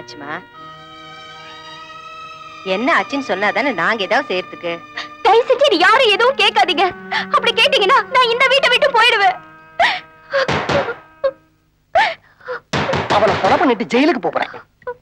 ஆச்சுமா என்ன ஆச்சுன்னு சொன்னாதானே நாங்க ஏதாவது செய்யறதுக்கு தயவு செஞ்சு நீ யாரும் எதுவும் கேட்காதீங்க அப்படி கேட்டீங்கன்னா நான் இந்த வீட்டை விட்டு போயிடுவேன் அவனை கொலை பண்ணிட்டு ஜெயிலுக்கு போறேன்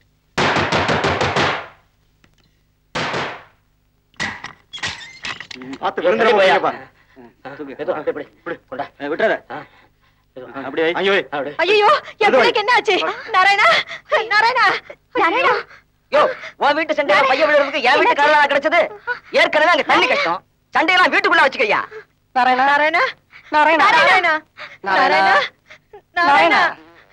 பார்த்து விருந்துல போய் போய் விட்டுற அப்படி வை ஐயோ ஐயோ என் பிள்ளைக்கு என்ன ஆச்சு நாராயணா நாராயணா நாராயணா யோ உன் வீட்டு சண்டையில பையன் விழுறதுக்கு என் வீட்டு காரணம் கிடைச்சது ஏற்கனவே அங்க தண்ணி கஷ்டம் சண்டையெல்லாம் வீட்டுக்குள்ள வச்சுக்கையா நாராயணா நாராயணா நாராயணா நாராயணா நாராயணா நாராயணா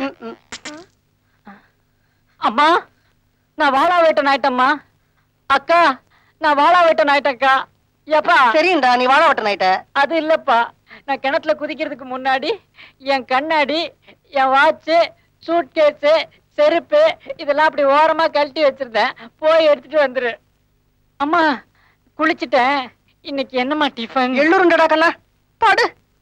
அம்மா நான் வாழா வேட்டன் ஆயிட்டம்மா அக்கா நான் வாழா வேட்டன் ஆயிட்டேன்க்கா எப்பா சரிண்டா நீ வாழ வட்டன் ஆயிட்ட அது இல்லப்பா நான் கிணத்துல குதிக்கிறதுக்கு முன்னாடி என் கண்ணாடி என் வாட்சு சூட்கேஸு செருப்பு இதெல்லாம் அப்படி ஓரமா கழட்டி வச்சிருந்தேன் போய் எடுத்துட்டு வந்துரு அம்மா குளிச்சிட்டேன் இன்னைக்கு என்னம்மா டிஃபன் எள்ளுருண்டடா கண்ணா பாடு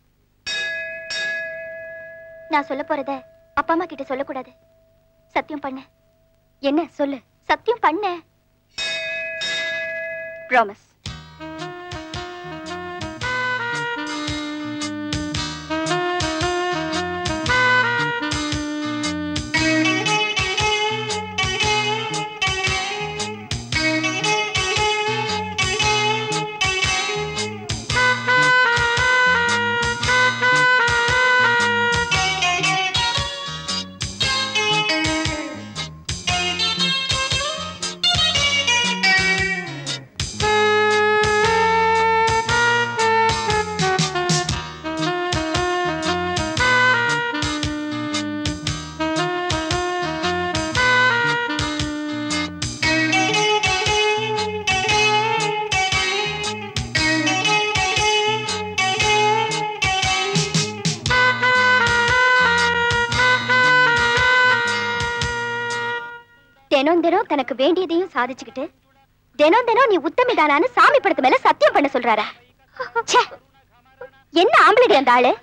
நான் சொல்ல போறத அப்பா அம்மா கிட்ட சொல்லக்கூடாது சத்தியம் பண்ண என்ன சொல்லு சத்தியம் பண்ண ப்ராமிஸ் தினம் தினம் தனக்கு வேண்டியதையும் சாதிச்சுக்கிட்டு தினம் தினம் நீ உத்தமிதானான்னு சாமி படத்து மேல சத்தியம் பண்ண சொல்றாரா ச்சே, என்ன ஆம்பளடி அந்த ஆளு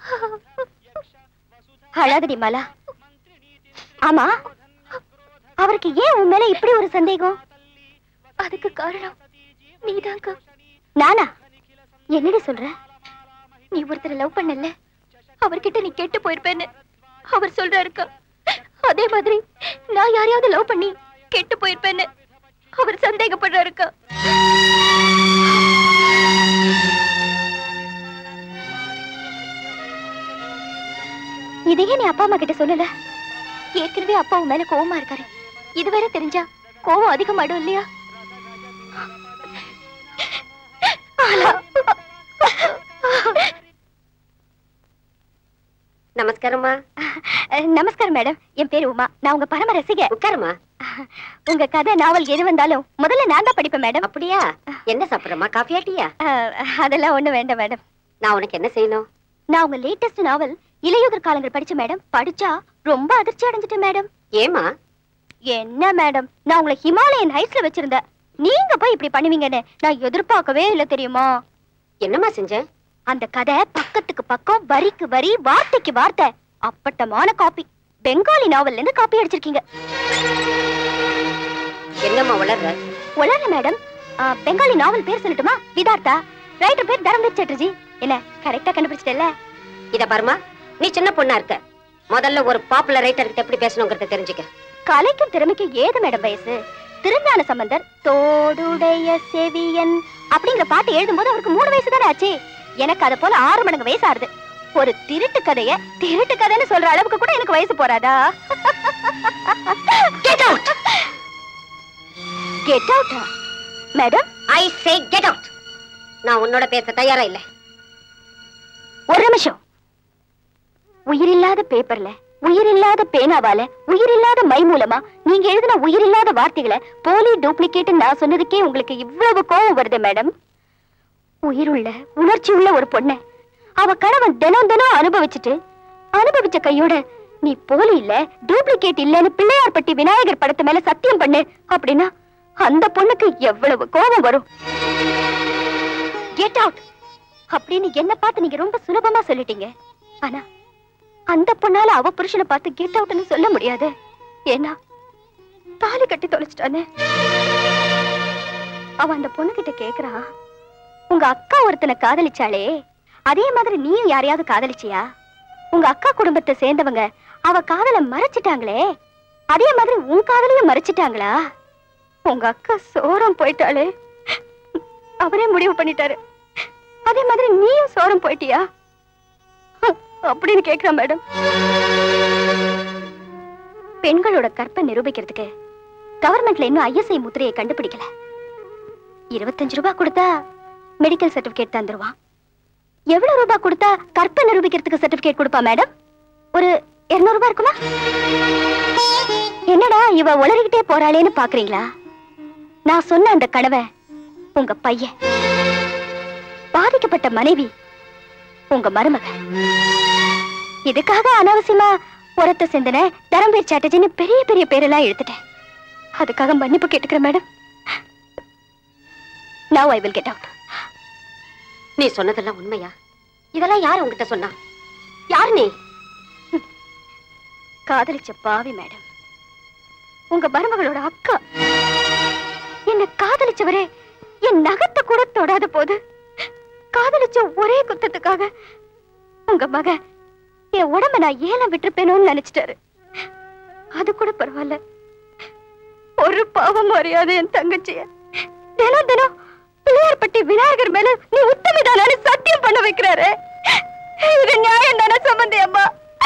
அழாதடி மாலா ஆமா அவருக்கு ஏன் உன் மேல இப்படி ஒரு சந்தேகம் அதுக்கு காரணம் நீதாங்க நானா என்னடி சொல்ற நீ ஒருத்தரை லவ் பண்ணல அவர்கிட்ட நீ கெட்டு போயிருப்பேன்னு அவர் சொல்றாருக்கா அதே மாதிரி நான் யாரையாவது லவ் பண்ணி கெட்டு போயிருப்பேன்னு அவர் சந்தேகப்படுறாருக்கா இதையே நீ அப்பா அம்மா கிட்ட சொல்லல ஏற்கனவே அப்பா உன் மேல கோவமா இருக்காரு இது வேற தெரிஞ்சா கோவம் அதிகமாடும் இல்லையா ஆலா. நமஸ்காரம்மா அஹ், நமஸ்காரம் மேடம் என் பேரு உமா நான் உங்க பரம ரசிக உட்காருமா உங்க கதை நாவல் எது வந்தாலும் முதல்ல நான் தான் படிப்பேன் மேடம் அப்படியா என்ன சாப்பிடுறமா காஃபியா டீயா அஹ், அதெல்லாம் ஒண்ணு வேண்டாம் மேடம் நான் உனக்கு என்ன செய்யணும் நான் உங்க லேட்டஸ்ட் நாவல் இளையுதிர் காலங்கள் படிச்ச மேடம் படிச்சா ரொம்ப அதிர்ச்சி அடைஞ்சிட்டேன் மேடம் ஏமா என்ன மேடம் நான் உங்களை ஹிமாலயன் ஹைட்ஸ்ல வச்சிருந்தேன் நீங்க போய் இப்படி பண்ணுவீங்கன்னு நான் எதிர்பார்க்கவே இல்லை தெரியுமா என்னம்மா செஞ்சேன் அந்த கதை பக்கத்துக்கு பக்கம் வரிக்கு வரி வார்த்தைக்கு வார்த்தை அப்பட்டமான காப்பி பெங்காலி நாவல்ல இருந்து காப்பி அடிச்சிருக்கீங்க என்னம்மா வளர்ற உலர்ல மேடம் ஆ, பெங்காலி நாவல் பேர் சொல்லட்டுமா விதார்த்தா ரைட்டர் பேர் தரம்வீர் சட்டர்ஜி என்ன கரெக்டா கண்டுபிடிச்சிட்டல இத பாருமா நீ சின்ன பொண்ணா இருக்க முதல்ல ஒரு பாப்புலர் ரைட்டர் கிட்ட எப்படி பேசணுங்கிறத தெரிஞ்சுக்க கலைக்கும் திறமைக்கும் ஏது மேடம் வயசு திருஞான சம்பந்தர் தோடுடைய செவியன் அப்படிங்கிற பாட்டு எழுதும்போது அவருக்கு மூணு வயசு தானே ஆச்சு எனக்கு அத போல ஆறு மடங்கு வயசு ஆறுது ஒரு திருட்டு கதைய திருட்டு கதைன்னு சொல்ற அளவுக்கு கூட எனக்கு வயசு போறாதா get out get out madam I say get out நான் உன்னோட பேச தயாரா இல்ல ஒரு நிமிஷம் உயிரில்லாத பேப்பர்ல உயிரில்லாத பேனாவால உயிரில்லாத மை மூலமா நீங்க எழுதின உயிரில்லாத வார்த்தைகளை போலி டூப்ளிகேட் நான் சொன்னதுக்கே உங்களுக்கு இவ்வளவு கோவம் வருது மேடம் உயிருள்ள உணர்ச்சி உள்ள ஒரு பொண்ண அவ கணவன் தினம் தினம் அனுபவிச்சுட்டு அனுபவிச்ச கையோட நீ போலி இல்ல டூப்ளிகேட் இல்லன்னு பிள்ளையார்பட்டி விநாயகர் படத்து மேல சத்தியம் பண்ணு அப்படின்னா அந்த பொண்ணுக்கு எவ்வளவு கோபம் வரும் கெட் அவுட் அப்படின்னு என்ன பார்த்து நீங்க ரொம்ப சுலபமா சொல்லிட்டீங்க ஆனா அந்த பொண்ணால அவ புருஷனை பார்த்து கெட் அவுட்னு சொல்ல முடியாது ஏன்னா தாலி கட்டி தொலைச்சிட்டானே அவன் அந்த பொண்ணு கிட்ட கேக்குறான் உங்க அக்கா ஒருத்தனை காதலிச்சாளே அதே மாதிரி நீயும் யாரையாவது காதலிச்சியா உங்க அக்கா குடும்பத்தை சேர்ந்தவங்க அவ காதல மறைச்சிட்டாங்களே அதே மாதிரி உன் காதலையும் மறைச்சிட்டாங்களா உங்க அக்கா சோரம் போயிட்டாளே அவரே முடிவு பண்ணிட்டாரு அதே மாதிரி நீயும் சோரம் போயிட்டியா அப்படின்னு கேக்குறான் மேடம் பெண்களோட கற்பை நிரூபிக்கிறதுக்கு கவர்மெண்ட்ல இன்னும் ஐஎஸ்ஐ முத்திரையை கண்டுபிடிக்கல இருபத்தஞ்சு ரூபாய் கொடுத்தா மெடிக்கல் சர்டிபிகேட் தந்துருவான் எவ்வளவு ரூபாய் கொடுத்தா கற்பை நிரூபிக்கிறதுக்கு சர்டிபிகேட் கொடுப்பா மேடம் ஒரு இருநூறு ரூபாய் இருக்குமா என்னடா இவ உளறிக்கிட்டே போறாளேன்னு பாக்குறீங்களா நான் சொன்ன அந்த கனவை உங்க பையன் பாதிக்கப்பட்ட மனைவி உங்க மருமக இதுக்காக அனாவசியமா உரத்த சிந்தனை தரம்பீர் சாட்டர்ஜின்னு பெரிய பெரிய பேரெல்லாம் எழுத்துட்டேன் அதுக்காக மன்னிப்பு கேட்டுக்கிறேன் madam now I will get out நீ சொன்னதெல்லாம் உண்மையா இதெல்லாம் யார் உன்கிட்ட சொன்னா யார் நீ காதலிச்ச பாவி மேடம் உங்க மருமகளோட அக்கா என்ன காதலிச்சவரே என் நகத்தை கூட தொடாத போது காதலிச்ச ஒரே குத்தத்துக்காக உங்க மக என் உடம்ப நான் ஏலம் விட்டுருப்பேனோன்னு நினைச்சிட்டாரு அது கூட பரவாயில்ல ஒரு பாவம் அறியாத என் தங்கச்சிய தினம் தினம் பிள்ளையார்பட்டி விநாயகர் மேல நீ உத்தமிதானு சத்தியம் பண்ண வைக்கிறாரு இது நியாயம் தானே சம்பந்தி அம்மா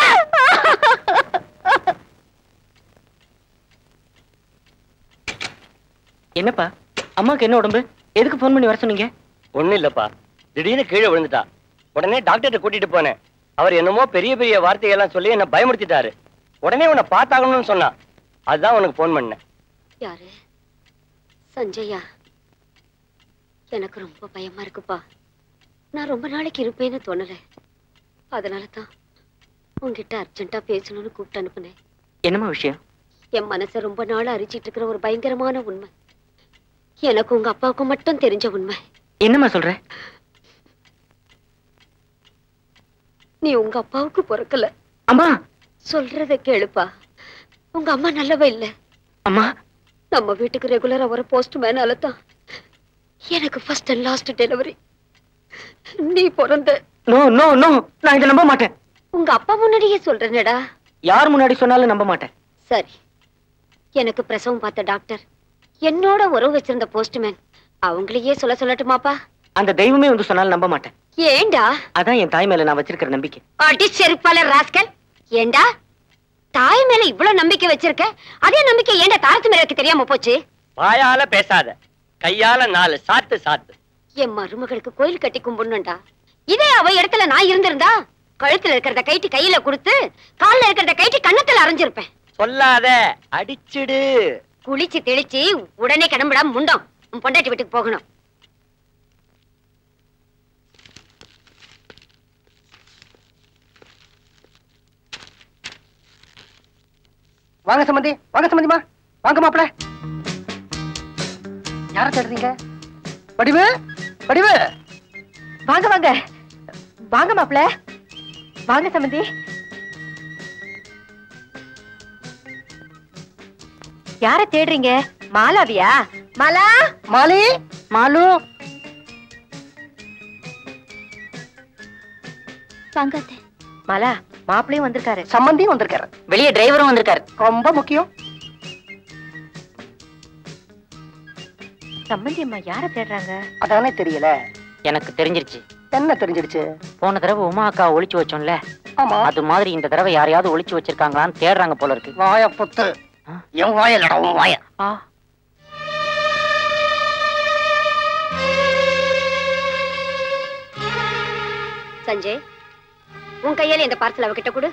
என்னப்பா அம்மாக்கு என்ன உடம்பு எதுக்கு ஃபோன் பண்ணி வர சொன்னீங்க ஒண்ணும் இல்லப்பா திடீர்னு கீழே விழுந்துட்டா உடனே டாக்டர்கிட்ட கூட்டிட்டு போனேன் அவர் என்னமோ பெரிய பெரிய வார்த்தையெல்லாம் சொல்லி என்ன பயமுறுத்திட்டாரு உடனே உன்னை பார்த்தாகணும்னு சொன்னா அதுதான் உனக்கு ஃபோன் பண்ணேன் யாரு சஞ்சயா எனக்கு ரொம்ப பயமா இருக்குப்பா நான் ரொம்ப நாளைக்கு இருப்பேன்னு தோணல அதனால தான் உங்ககிட்ட அர்ஜென்ட்டா பேசணும்னு கூப்பிட்டு அனுப்புனேன் என்னம்மா விஷயம் என் மனசை ரொம்ப நாளா அரிச்சிட்டு இருக்கிற ஒரு பயங்கரமான உண்மை எனக்கு உங்க அப்பாவுக்கும் மட்டும் தெரிஞ்ச உண்மை என்னம்மா சொல்ற நீ உங்க அப்பாவுக்கு பிறக்கல அம்மா சொல்றத கேளுப்பா உங்க அம்மா நல்லவ இல்ல அம்மா நம்ம வீட்டுக்கு ரெகுலரா வர போஸ்ட் மேனால தான் எனக்கு ஃபர்ஸ்ட் அண்ட் லாஸ்ட் டெலிவரி நீ பிறந்த நோ நோ நோ நான் இதை நம்ப மாட்டேன் உங்க அப்பா முன்னாடியே சொல்றேனேடா யார் முன்னாடி சொன்னாலும் நம்ப மாட்டேன் சரி எனக்கு பிரசவம் பார்த்த டாக்டர் என்னோட உறவு வச்சிருந்த போஸ்ட்மேன் அவங்களையே சொல்ல சொல்லட்டுமாப்பா அந்த தெய்வமே வந்து சொன்னாலும் நம்ப மாட்டேன் ஏண்டா அதான் என் தாய் மேல நான் வச்சிருக்கிற நம்பிக்கை அடி செருப்பாளர் ராஸ்கல் ஏண்டா தாய் மேல இவ்வளவு நம்பிக்கை வச்சிருக்க அதே நம்பிக்கை ஏண்டா தாரத்து மேல இருக்கு தெரியாம போச்சு வாயால பேசாத கையால நாலு சாத்து சாத்து என் மருமகளுக்கு கோயில் கட்டி கும்பிடணும்டா இதே அவ இடத்துல நான் இருந்திருந்தா கழுத்துல இருக்கிறத கைட்டி கையில கொடுத்து கால்ல இருக்கிறத கைட்டி கண்ணத்துல அரைஞ்சிருப்பேன் சொல்லாத அடிச்சிடு குளிச்சு தெளிச்சு உடனே கிளம்பிடாம முண்டோம் உன் பொண்டாட்டி வீட்டுக்கு போகணும் வாங்க சம்பந்தி வாங்க சம்பந்திமா வாங்க மாப்பிள யார தேடுறீங்க வடிவு வடிவு வாங்க வாங்க வாங்க மாப்ள வாங்க சம்பந்தி யார தேடுறீங்க மாலாவியா மாலா மாலி மாலு வாங்க மாலா மாப்பிளையும் வந்திருக்காரு சம்பந்தியும் வந்திருக்காரு வெளியே டிரைவரும் வந்திருக்காரு ரொம்ப முக்கியம் சம்பந்தி அம்மா யார தேடுறாங்க அதானே தெரியல எனக்கு தெரிஞ்சிருச்சு என்ன தெரிஞ்சிடுச்சு போன தடவை உமா அக்கா ஒளிச்சு வச்சோம்ல ஆமா அது மாதிரி இந்த தடவை யாரையாவது ஒளிச்சு வச்சிருக்காங்களான்னு தேடுறாங்க போல இருக்கு வாய புத்து ஆ? என் வாய இல்லடா உன் வாய ஆ சஞ்சய் உன் கையால இந்த பார்சல் அவகிட்ட கொடு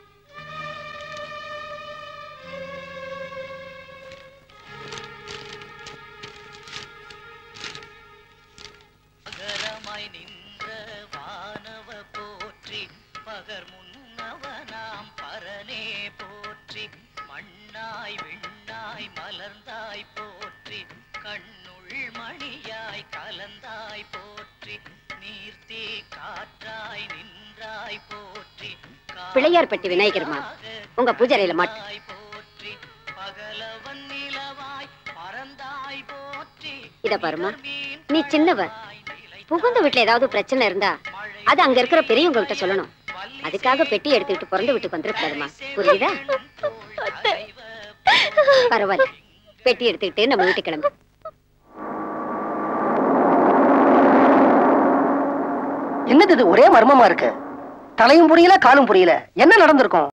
பகரமாய் நின்ற வானவ போற்றி பகர் முன்னவனாம் பரனே போற்றி மண்ணாய் விண்ணாய் மலர்ந்தாய் போற்றி கண்ணுள் மணியாய் கலந்தாய் போற்றி நீர்த்தே காற்றாய் நின்றாய் போற்றி பிள்ளையார்பட்டி விநாயகர்மா உங்க பூஜை அறையில மாட்டு காற்றாய் போற்றி பகலவன் நில இத பாருமா நீ சின்னவ புகுந்த வீட்டுல ஏதாவது பிரச்சனை இருந்தா அது அங்க இருக்கிற பெரியவங்க கிட்ட சொல்லணும் அதுக்காக பெட்டி எடுத்துக்கிட்டு பிறந்த வீட்டுக்கு வந்துடக்கூடாதுமா புரியுதா பரவாயில்ல பெட்டி எடுத்துக்கிட்டு நம்ம வீட்டுக்கு கிளம்பு என்னது இது ஒரே மர்மமா இருக்கு தலையும் புரியல காலும் புரியல என்ன நடந்திருக்கும்